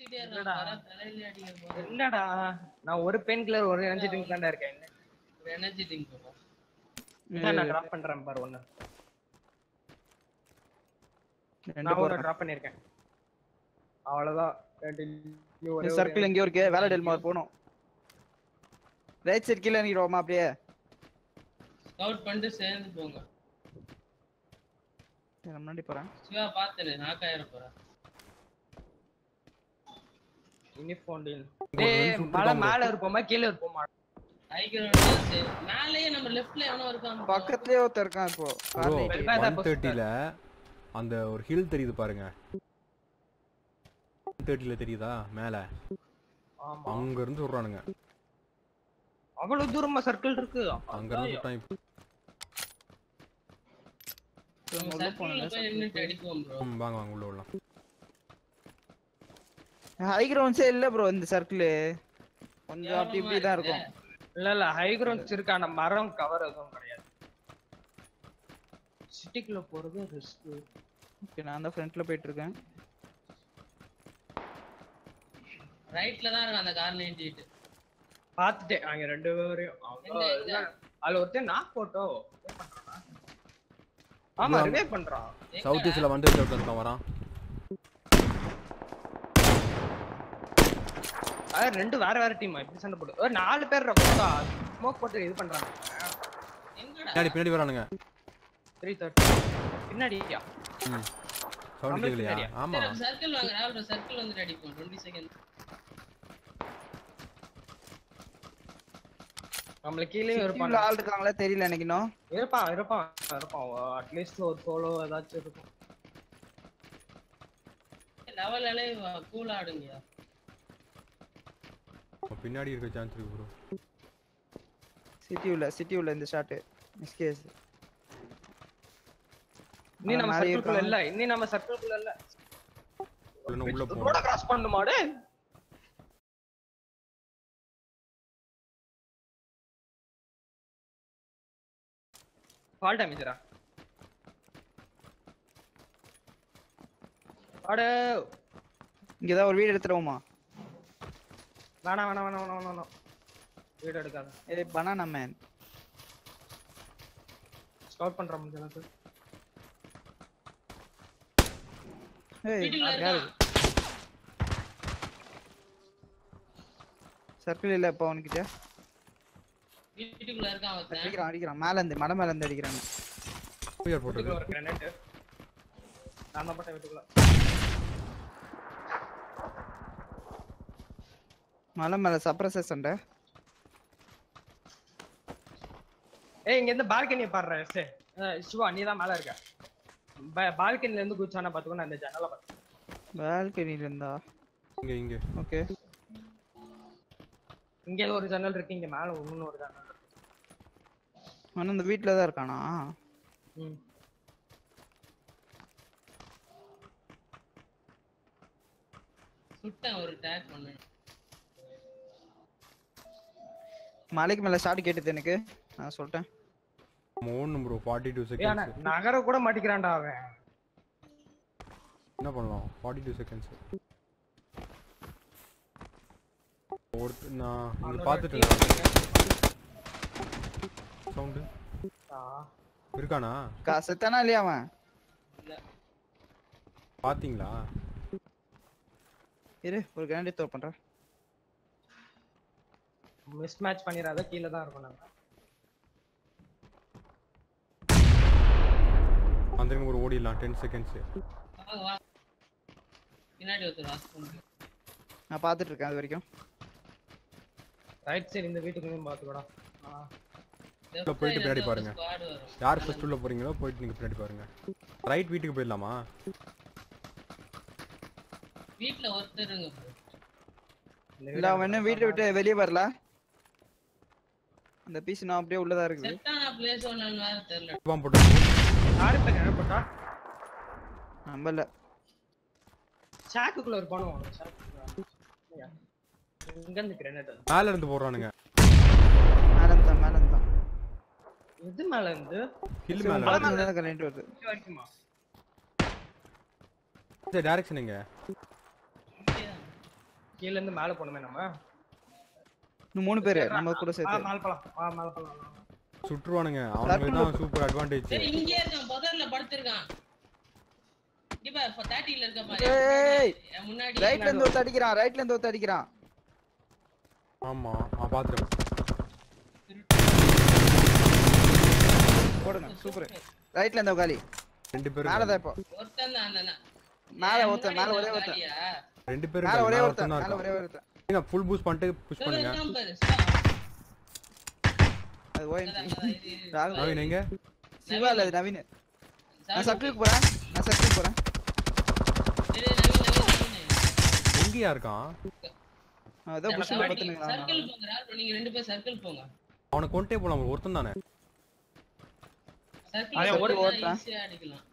அடிச்சுக்கிட்டே இல்லடா. இருக்கான் தலையில அடிக்க போறேன் இல்லடா நான் ஒரு பெயின் கில்லர் ஒரு எனர்ஜி ட்ரிங்க் தான்டா இருக்கேன் எனர்ஜி ட்ரிங்க் போடுறோம் இதான் நான் டிராப் பண்றேன் பாரு ஒண்ணு ரெண்டு நான் ஒரு போறேன் டிராப் பண்ணிருக்கேன் அவ்வளவுதான் ரெண்டு இங்க ஒரே ஒரு சர்க்கிள் எங்கேயோ இருக்கு வேலை டெல்மார் போகணும் ரைட் சைடு கீழே இறங்கிடுவோமா அப்படியே ஸ்கவுட் பண்ணிட்டு சேர்ந்து போங்க சரி, நான் முன்னாடி போறேன் சிவா பாத்துரு நாக்காயிர போறேன் யூனிஃபார்ம் டீல் ஒரு டேய் ரெண்டு சுட்டு மலை தான் மேல இருப்போமா கீழ இருப்போமா ஐக்கியம் மேலேயே நம்ம லெஃப்ட்ல எவனோ இருக்கான் bro. பக்கத்துலயே ஒருத்தன் இருக்கான் இப்போ ப்ரோ கார் லைட் வெல்பா தான் ஒன் தேர்ட்டில அந்த ஒரு ஹில் தெரியுது பாருங்க ஒன் தேர்ட்டில தெரியுதா மேல ஆமா அங்க இருந்து சொல்றானுங்க அவ்வளவு தூரமா சர்க்கிள் இருக்கு அங்க இருந்து சுட்டான் இப்ப. நம்ம உள்ள circle ல போனேன் போய் நின்னுட்டு அடிப்போம் bro. ம், வாங்க வாங்க உள்ள விடலாம் ஹை கிரவுண்ட்ஸே இல்ல ப்ரோ இந்த சர்க்கிள் கொஞ்சம் அப்படி இப்படி தான் கேவலமா இருக்கும் இல்ல இல்ல ஹை கிரவுண்ட்ஸ் இருக்கு ஆனா மரம் கவர் எதுவும் கிடையாது சிட்டிக்குள்ள போறது ரிஸ்க் ஓகே நான் தான் ஃப்ரண்ட்ல போயிட்டு இருக்கேன் ரைட்ல தான் இருக்கு அந்த கார் நீட்டிட்டு பாத்துட்டேன் அங்க ரெண்டு பேரையும் அவங்க எங்க, எங்க? இல்ல, அதுல ஒருத்தன் நாக் போட்டோ ஆமா இது ரிவே பண்றான் சவுத் ஈஸ்ட்ல வந்து ஒருத்தன் வரான் அதான் ரெண்டு வேற வேற டீம் இப்படி சண்டை போட்டு ஒரு நாலு பேர் இருக்கா ஸ்மோக் போட்டு இது பண்றாங்க எங்கடா பின்னாடி பின்னாடி வரானுங்க த்ரீ தேர்ட்டி பின்னாடியா ம் சவுண்ட் நம்மளுக்கு கேட்கலையா பின்னாடியா? ஆமா சர்க்கிள் வாங்க ராவல் சர்க்கிள் வந்துட்டு அடிப்போம் 20 செகண்ட் நம்மளுக்கு கீழே உள்ள இருப்பான் ஆள் இருக்காங்களா தெரியல எனக்கு இன்னும் இருப்பான் இருப்பான் இருப்பான் அட்லீஸ்ட் ஒரு சோலோ ஏதாச்சும் இருக்கும் லெவல் அளவு கூல் ஆடுங்க பின்னாடி இருக்க சான்ஸ் இருக்கு ப்ரோ சிட்டி உள்ள சிட்டி உள்ள இந்த ஷாட் மிஸ்கேஸ் இன்னி நம்ம மேலே சர்க்கிள்குள்ள இருக்கான். இல்ல இன்னி நம்ம சர்க்கிள்குள்ள இல்ல உள்ள உள்ள ரோட போறோம் கிராஸ் பண்ணுமா டேய் ஃபால் டேமேஜரா அட இங்க ஏதாவது ஒரு வீடு எடுத்துருவோமா வேணாம் வேணாம் வேணாம் வேணாம் வேணாம் வேணாம் வீடு எடுக்காத ஏ பனானா மேன் ஸ்டார்ட் பண்ற முடிஞ்ச அளவுக்கு ஏய் வீட்டுக்குள்ள யாரு இருக்கான் சர்க்கிள் இல்ல இப்போ அவனுக்கிட்ட வீட்டுக்குள்ள இருக்கான் ஒருத்தன் அடிக்கிறான் அடிக்கிறான் மேல இருந்து மலை மேல இருந்து அடிக்கிறாங்க போய் போட்டு வீட்டுக்குள்ள ஒரு கிரனேட் நான் தான் போட்டேன் வீட்டுக்குள்ள மலை மேல சப்ரஸர் சண்டை ஏய் இங்க இருந்து பால்கனியை பாடுற சே சிவா நீ தான் மேல இருக்க பால்கனில இருந்து குச்சானா பாத்துக்கோ நான் இந்த ஜன்னலை பார்த்தேன் பால்கனில இருந்தா இங்க இங்க ஓகே இங்க ஒரு ஜன்னல் இருக்கு இங்க மேல இன்னொரு ஒரு ஜன்னல் இருக்கு அவன் இந்த வீட்ல தான் இருக்கானா ம். சுட்டேன் ஒரு டேக் பண்ணு மலைக்கு மேல ஷாட் கேட்டது எனக்கு நான் சொல்லிட்டேன் ஓடணும் ப்ரோ ஃபார்ட்டி டூ ஏய், ஆனா செகண்ட்ஸ் நகர கூட மாட்டிக்கிறான்டா அவன் என்ன பண்ணலாம் ஃபார்ட்டி டூ செகண்ட்ஸ் ஒருத்த நான் இங்க அவனோட பார்த்துட்டேன் சவுண்டு ஆ, இருக்கானா காசுத்தானா இல்லையா அவன் பாத்தீங்களா இரு ஒரு கிராண்டி த்ரோ பண்றேன் மிஸ் மேட்ச் பண்ணிடாத கீழே தான் இருக்கும் நாங்க அந்த ஒரு ஓடிடலாம் டென் செகண்ட்ஸ் வா, வா பின்னாடி ஒருத்தர் வாஸ் பண்ணு நான் பார்த்துட்டு இருக்கேன் அது வரைக்கும் ரைட் சைடு இந்த வீட்டுக்கு பாத்துக்கோடா ஆ, உள்ள போயிட்டு பின்னாடி பாருங்க ஸ்குவாட் வரும் யார் ஃபர்ஸ்ட் உள்ள போறீங்களோ போயிட்டு நீங்க பின்னாடி பாருங்க ரைட் வீட்டுக்கு போயிடலாமா வீட்ல ஒருத்தருங்க bro. இந்த இல்ல அவன் இன்னும் வீட்டை விட்டு வெளியே வரல அந்த பீஸ் நான் அப்படியே உள்ளதா இருக்குது செட்டான பிளேஸ் ஒன்னு வேற தெரியல பாம்பு போட்டு யாரு இப்ப கிணறு போட்டா நம்பல சாக்குக்குள்ள ஒரு பணம் இங்க இருந்து கிரேனேட் மேல இருந்து போடுறானுங்க மேல இருந்தா மேல இருந்தா எது மேல இருந்து ஹில் மலை மேல மேல தான் கரண்ட் வருது இது வரைக்குமா இந்த டைரக்ஷன் எங்க கீழ இருந்து மேல போணுமே நம்ம இன்னும் மூணு பேரு நம்ம கூட ஆ சேர்த்து மேல போலாம் ஆ மேல போலாம் சுற்றுவானுங்க அவனுக்கு தான் சூப்பர் அட்வான்டேஜ் சரி இங்கே இருக்கான் புதர்ல படுத்திருக்கான் இப்ப தேர்ட்டில இருக்க பாரு ஏய் என் முன்னாடி ரைட்ல இருந்து ஒருத்த அடிக்கிறான் ரைட்ல இருந்து ஒருத்த அடிக்கிறான் ஆமா ஆ பாத்துறேன் போடுங்க சூப்பர் ரைட்ல இருந்து காலி ரெண்டு பேரும் மேல தான் இப்போ ஒருத்தன் தான் அந்த மேல என் ஒருத்தன், முன்னாடி மேல ஒரே இருக்க ஒருத்தன். காலியா? ரெண்டு பேரும் மேல ஒரே மேல ஒருத்தன் தான் மேல இருக்கான் ஒரே ஒருத்தன் நீங்க ஃபுல் பூஸ்ட் பண்ணிட்டு புஷ் இதோ பண்ணுங்க இருக்கான் பாரு, சா. அது ஓஎம் அதான், அதான், இது, இது. ராகுல் நவீன் எங்க சிவா இல்ல அது நவீன் நான் சாரு, சர்க்கிளுக்கு போறேன் நான் சர்க்கிளுக்கு போறேன் சரி, நவீன், நவீன், நவீன். எங்கேயா இருக்கான் அதான் புஷ்ல சர்க்கிள் பத்துனுங்களா போங்க ராகுல், நீங்க ரெண்டு பேரும் சர்க்கிள் போங்க அவனை கொண்டே போலாம் ஒருத்தன் தானே சர்க்கிள் அவன் போனா ஓடி ஓடுறான். ஈஸியா அடிக்கலாம்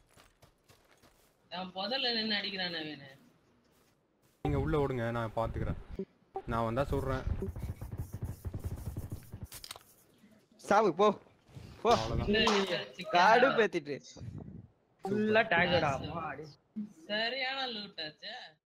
அவன் புதர்ல நின்னு அடிக்கிறான் நவீன் நீங்க உள்ள ஓடுங்க நான் பாத்துக்கிறேன் நான் வந்தா சொல்றேன் சாவு போ போ அவ்வளவுதான் காடு பேத்திட்டு ஃபுல்லா டேங்கடா அம்மா அடி சரியான லூட்டாச்சு